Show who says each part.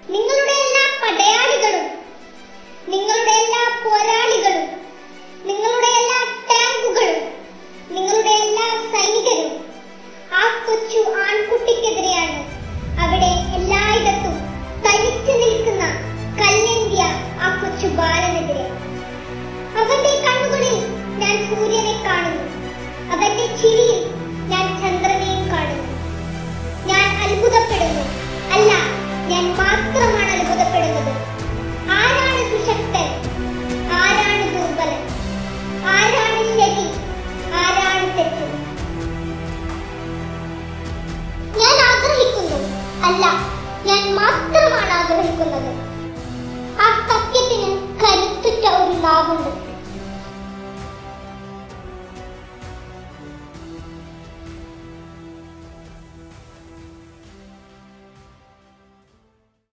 Speaker 1: നിങ്ങളുടെ എല്ലാ പടയാളികളും നിങ്ങളുടെ എല്ലാ പോരാളികളും നിങ്ങളുടെ എല്ലാ ടാങ്കുകളും നിങ്ങളുടെ എല്ലാ സൈനികരും ആ കൊച്ചു ആൺകുട്ടിക്കെതിരെയാണ് അവിടെ എല്ലായിടത്തും തനിച്ചു നിൽക്കുന്ന കല്ലേന്ത്യ ആ കൊച്ചു ബാലനെതിരെ അവന്റെ കണ്ണുകളിൽ ഞാൻ സൂര്യനെ കാണുന്നു അവന്റെ ചിരിയിൽ ഞാൻ ചന്ദ്രനെയും കാണുന്നു ഞാൻ അത്ഭുതപ്പെടുന്നു അല്ല ഞാൻ മാത്രമാണ് അത്ഭുതപ്പെടുന്നത് ആരാണ് സുശക്തൻ ആരാണ് ദുർബലൻ ആരാണ് ശരി ആരാണ് തെറ്റ് ഞാൻ ആഗ്രഹിക്കുന്നു അല്ല ഞാൻ മാത്രമാണ് ആഗ്രഹിക്കുന്നത് ആ സത്യത്തിന് കരുത്തുറ്റ ഒരു നാവുണ്ട്